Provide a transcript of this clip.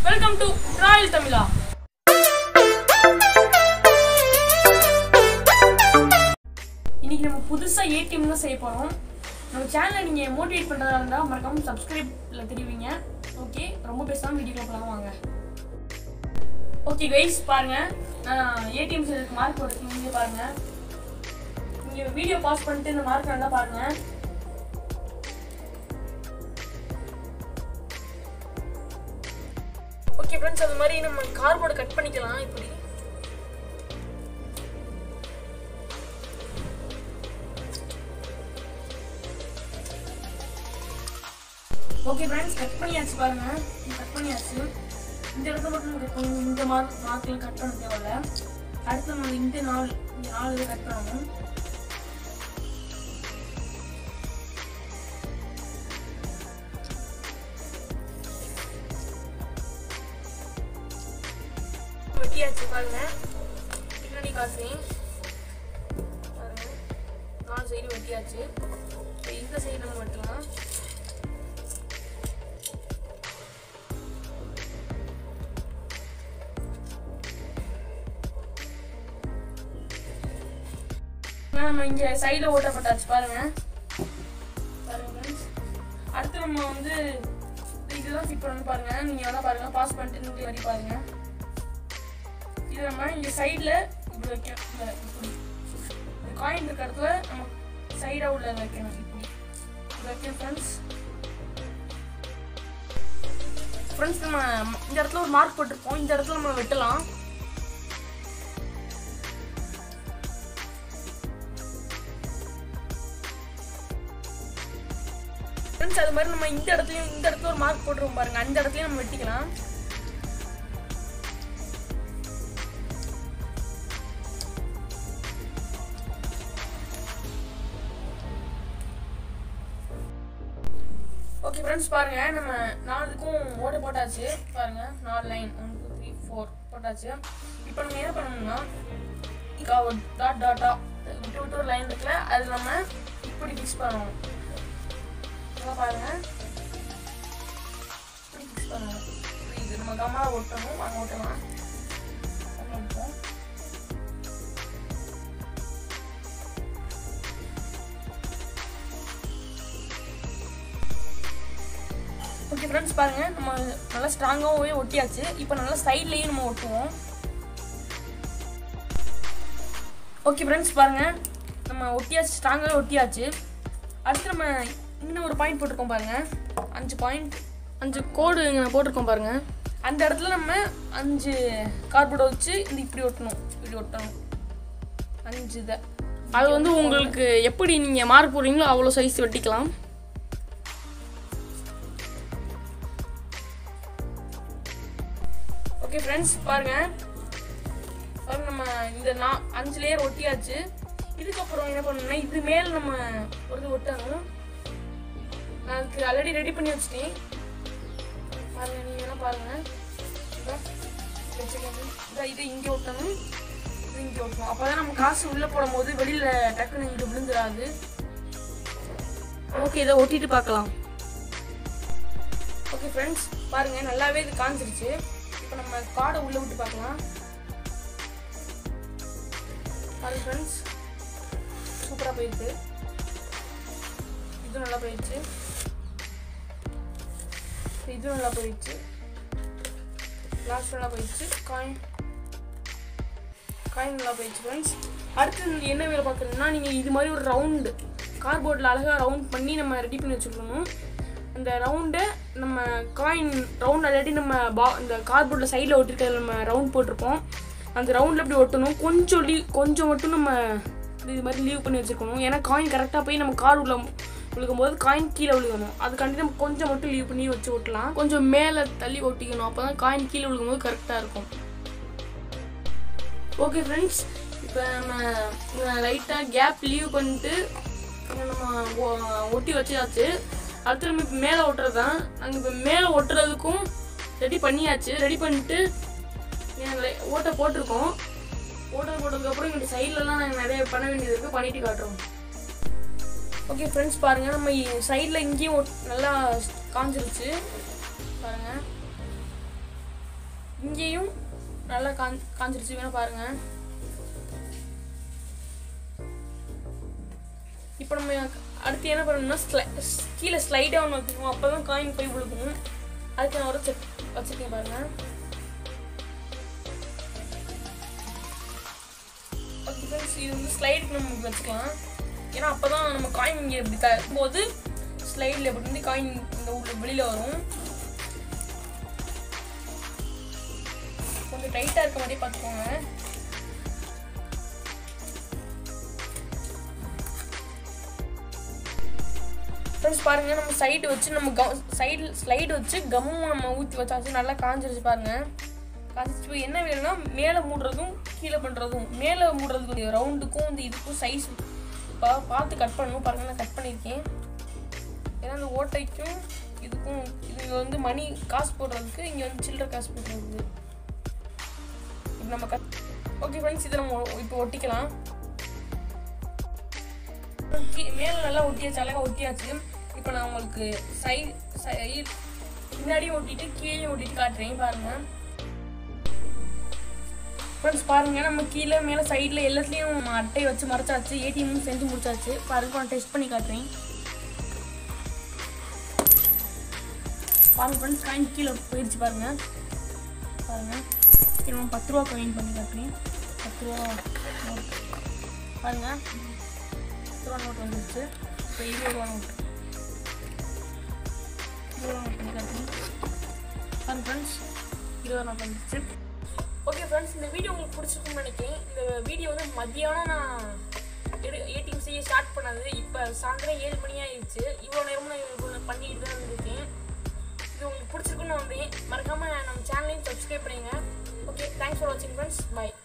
Welcome to Royal தமிழா இன்னைக்கு நம்ம புதுசா ஏடிஎம் தான் செய்ய போறோம் நம்ம சேனலை நீங்க மோட்டிவேட் பண்றதா இருந்தா மறக்காம சப்ஸ்கிரைப்ல தெரிவிங்க ஓகே ரொம்ப பேசாம வீடியோ போலாம் வாங்க ஓகே கைஸ் பாருங்க நான் ஏடிஎம் செய்யறதுக்கு மார்க் போட்டு நீங்க பாருங்க நீங்க வீடியோ பாஸ் பண்ணிட்டு இந்த மார்க் நல்லா பாருங்க ஓகே ஃப்ரெண்ட்ஸ் அது மாதிரி நம்ம கார்போர்டை கட் பண்ணிக்கலாம் இப்படி ஓகே ஃப்ரெண்ட்ஸ் கட் பண்ணியாச்சு பாருங்க கட் பண்ணியாச்சு இந்த இடத்துல மட்டும் கட் பண்ணி இந்த மார்க் மார்க்கில் கட் பண்ண தேவையில்ல அடுத்து நம்ம இந்த நாலு இந்த நாலு இதை கட் பண்ணணும் வெட்டியாச்சு பாருங்க பின்னாடி காசு பாருங்க நாலு சைடு வெட்டியாச்சு இப்ப இந்த சைடு நம்ம வெட்டலாம் நம்ம இங்க சைடுல ஓட்டப்பட்டாச்சு பாருங்க பாருங்க friends. அடுத்து நம்ம வந்து இதெல்லாம் ஃபிட் பண்ணணும் பாருங்க நீங்க வேணா பாருங்க பாஸ் பண்ணிட்டு நீங்க வரி பாருங்க இது நம்ம இங்க சைடுல இப்படி வைக்கணும் இந்த இப்படி இந்த காயின் இருக்க இடத்துல நம்ம சைடா உள்ள வைக்கணும் இப்படி இப்படி வைக்கணும் ஃப்ரெண்ட்ஸ் ஃப்ரெண்ட்ஸ் நம்ம இந்த இடத்துல ஒரு மார்க் போட்டிருப்போம் இந்த இடத்துல நம்ம வெட்டலாம் ஃப்ரெண்ட்ஸ் அது மாதிரி நம்ம இந்த இடத்துலயும் இந்த இடத்துல ஒரு மார்க் போட்டுருவோம் பாருங்க அந்த இடத்துலயும் நம்ம வெட்டிக்கலாம் ஓகே ஃப்ரெண்ட்ஸ் பாருங்க நம்ம நாலுக்கும் ஓட்ட போட்டாச்சு பாருங்க நாலு line one two three four போட்டாச்சு இப்போ நம்ம என்ன பண்ணணும்னா இக்கா ஒரு டாட் டாட்டா விட்டு விட்டு ஒரு லைன் இருக்குல்ல அது நம்ம இப்படி ஃபிக்ஸ் பண்ணணும் இதெல்லாம் பாருங்க இப்படி ஃபிக்ஸ் பண்ணணும் இது நம்ம கம்மா ஒட்டணும் வாங்க ஒட்டலாம் கம்மா ஒட்டுவோம். ஓகே ஃப்ரெண்ட்ஸ் பாருங்க நம்ம நல்லா ஸ்ட்ராங்காகவே ஒட்டியாச்சு இப்போ நல்லா சைட்லேயும் நம்ம ஒட்டுவோம் ஓகே ஃப்ரெண்ட்ஸ் பாருங்க நம்ம ஒட்டியாச்சு ஸ்ட்ராங்காகவே ஒட்டியாச்சு அடுத்து நம்ம இன்னும் ஒரு பாயிண்ட் போட்டிருக்கோம் பாருங்க அஞ்சு பாயிண்ட் அஞ்சு கோடு இங்கே போட்டிருக்கோம் பாருங்க அந்த இடத்துல நம்ம அஞ்சு கார்போர்டை வச்சு இந்த இப்படி ஒட்டணும் இப்படி ஒட்டணும் அஞ்சு இதை அது வந்து உங்களுக்கு எப்படி நீங்கள் மார்க் போடுறீங்களோ அவ்வளோ சைஸ் வெட்டிக்கலாம் ஓகே ஃப்ரெண்ட்ஸ் பாருங்க பாருங்க நம்ம இந்த நா அஞ்சு லேயர் ஒட்டியாச்சு இதுக்கப்புறம் என்ன பண்ணணும்னா இது மேல நம்ம ஒரு இது ஒட்டணும் நான் அதுக்கு ஆல்ரெடி ரெடி பண்ணி வச்சிட்டேன் பாருங்க நீங்க வேணா பாருங்க இதோ வச்சுக்கோங்க. இதோ இது இங்கே ஒட்டணும் இது இங்கே ஒட்டணும் அப்பதான் நம்ம காசு உள்ள போடும்போது வெளியில டக்குன்னு இங்கே விழுந்துடாது ஓகே இதை ஒட்டிட்டு பார்க்கலாம் ஓகே ஃப்ரெண்ட்ஸ் பாருங்க நல்லாவே இது காஞ்சிருச்சு இப்போ நம்ம காடை உள்ள விட்டு பார்க்கலாம் பாருங்க ஃப்ரெண்ட்ஸ் சூப்பராக போயிருக்கு இது நல்லா போயிடுச்சு இது நல்லா போயிடுச்சு லாஸ்ட் நல்லா போயிடுச்சு காயின் காயின் நல்லா போயிடுச்சு ஃப்ரெண்ட்ஸ் அடுத்து என்ன வேலை பார்க்குறீங்கன்னா நீங்கள் இது மாதிரி ஒரு ரவுண்டு கார்போர்டில் அழகாக ரவுண்ட் பண்ணி நம்ம ரெடி பண்ணி வச்சுக்கணும் அந்த ரவுண்டை நம்ம காயின் ரவுண்ட் ஆல்ரெடி நம்ம பா இந்த கார்போர்டில் சைடில் ஒட்டிருக்கிறதுல நம்ம ரவுண்ட் போட்டிருப்போம் அந்த ரவுண்டில் இப்படி ஒட்டணும் கொஞ்சம் லீவ் கொஞ்சம் மட்டும் நம்ம இது மாதிரி லீவ் பண்ணி வச்சுருக்கணும் ஏன்னா காயின் கரெக்டாக போய் நம்ம கார் உள்ள விழுகும் போது காயின் கீழே விழுகணும் அதுக்காண்டி நம்ம கொஞ்சம் மட்டும் லீவ் பண்ணி வச்சு ஒட்டலாம் கொஞ்சம் மேலே தள்ளி ஒட்டிக்கணும் அப்போ தான் காயின் கீழே விழுகும்போது கரெக்டாக இருக்கும் ஓகே ஃப்ரெண்ட்ஸ் இப்போ நம்ம லைட்டாக கேப் லீவ் பண்ணிட்டு இதை நம்ம ஒ- ஒட்டி வச்சாச்சு அடுத்து நம்ம இப்போ மேலே ஒட்டுறது தான் நாங்கள் இப்போ மேலே ஒட்டுறதுக்கும் ரெடி பண்ணியாச்சு ரெடி பண்ணிட்டு நாங்கள் ஓட்டை போட்டிருக்கோம் ஓட்டை போட்டதுக்கப்புறம் இங்கே சைட்லலாம் நாங்கள் நிறைய பண்ண வேண்டியது இருக்குது பண்ணிட்டு காட்டுறோம் ஓகே ஃப்ரெண்ட்ஸ் பாருங்கள் நம்ம சைடில் இங்கேயும் ஒட்- நல்லா காஞ்சிருச்சு பாருங்கள் இங்கேயும் நல்லா காஞ் காஞ்சிருச்சு வேணா பாருங்க இப்போ நம்ம அடுத்து என்ன பண்ணணும்னா ஸ்லை கீழே ஸ்லைடாக ஒன்று வச்சுக்கணும் அப்போ தான் காயின் போய் விழுகும் அதுக்கு நான் ஒரு செட் வச்சுருக்கேன் பாருங்க ஓகே ஃப்ரெண்ட்ஸ் இது வந்து ஸ்லைடுக்கு நம்ம இப்படி வச்சுக்கலாம் ஏன்னா அப்போ தான் நம்ம காயின் இங்கே இப்படி தரும்போது ஸ்லைடில் இப்படி இருந்து காயின் இந்த உள்ள வெளியில் வரும் கொஞ்சம் டைட்டாக இருக்க மாதிரியே பார்த்துக்கோங்க ஃப்ரெண்ட்ஸ் பாருங்க நம்ம சைடு வச்சு நம்ம க சைடு ஸ்லைடு வச்சு கம்மும் நம்ம ஊற்றி வச்சாச்சு நல்லா காஞ்சிருச்சு பாருங்க காஞ்சிச்சு இப்போ என்ன வேணும்னா மேலே மூடுறதும் கீழே பண்ணுறதும் மேலே மூடுறதுக்கு ரவுண்டுக்கும் இந்த இதுக்கும் சைஸ் பா பார்த்து கட் பண்ணணும் பாருங்க நான் கட் பண்ணியிருக்கேன் ஏன்னா அந்த ஓட்டைக்கும் இதுக்கும் இது வந்து மணி காசு போடுறதுக்கு இங்கே வந்து சில்லற காசு போடுறதுக்கு இப்போ நம்ம கட் ஓகே ஃப்ரெண்ட்ஸ் இதை நம்ம இப்போ ஒட்டிக்கலாம் கீ- மேல நல்லா ஒட்டியாச்சு அழகா ஒட்டியாச்சு இப்போ நான் உங்களுக்கு சைட் சைட் பின்னாடியும் ஒட்டிட்டு கீழே ஒட்டிட்டு காட்டுறேன் பாருங்க ஃப்ரெண்ட்ஸ் பாருங்க நம்ம கீழே மேலே சைடில் எல்லாத்துலேயும் நம்ம அட்டை வச்சு மறைச்சாச்சு ஏடிஎம் செஞ்சு முடிச்சாச்சு பாருங்க நான் டெஸ்ட் பண்ணி காட்டுறேன் பாருங்க ஃப்ரெண்ட்ஸ் காயின் கீழே போயிடுச்சு பாருங்க பாருங்க சரி நம்ம பத்து ரூபா காயின் பண்ணி காட்டுறேன் பத்து ரூபா note. பாருங்க பத்து ரூபா நோட் வந்துருச்சு இப்போ இருபது ரூபா நோட் இருபது ரூபா நோட் பண்ணி காட்டுறேன் பாருங்க ஃப்ரெண்ட்ஸ் இருபது நோட் வந்துருச்சு ஓகே ஃப்ரெண்ட்ஸ் இந்த வீடியோ உங்களுக்கு பிடிச்சிருக்குன்னு நினைக்கிறேன் இந்த வீடியோ வந்து மத்தியானம் நான் எடு ஏடிஎம் செய்ய ஸ்டார்ட் பண்ணது இப்போ சாயந்தரம் ஏழு மணி ஆயிடுச்சு இவ்வளோ நேரமும் நான் இவ்வளோ பண்ணிட்டு தான் இருந்திருக்கேன் இது உங்களுக்கு பிடிச்சிருக்குன்னு வந்தேன் மறக்காமல் நம்ம சேனலையும் சப்ஸ்கிரைப் பண்ணுங்க ஓகே தேங்க்ஸ் ஃபார் வாட்சிங் ஃப்ரெண்ட்ஸ் பை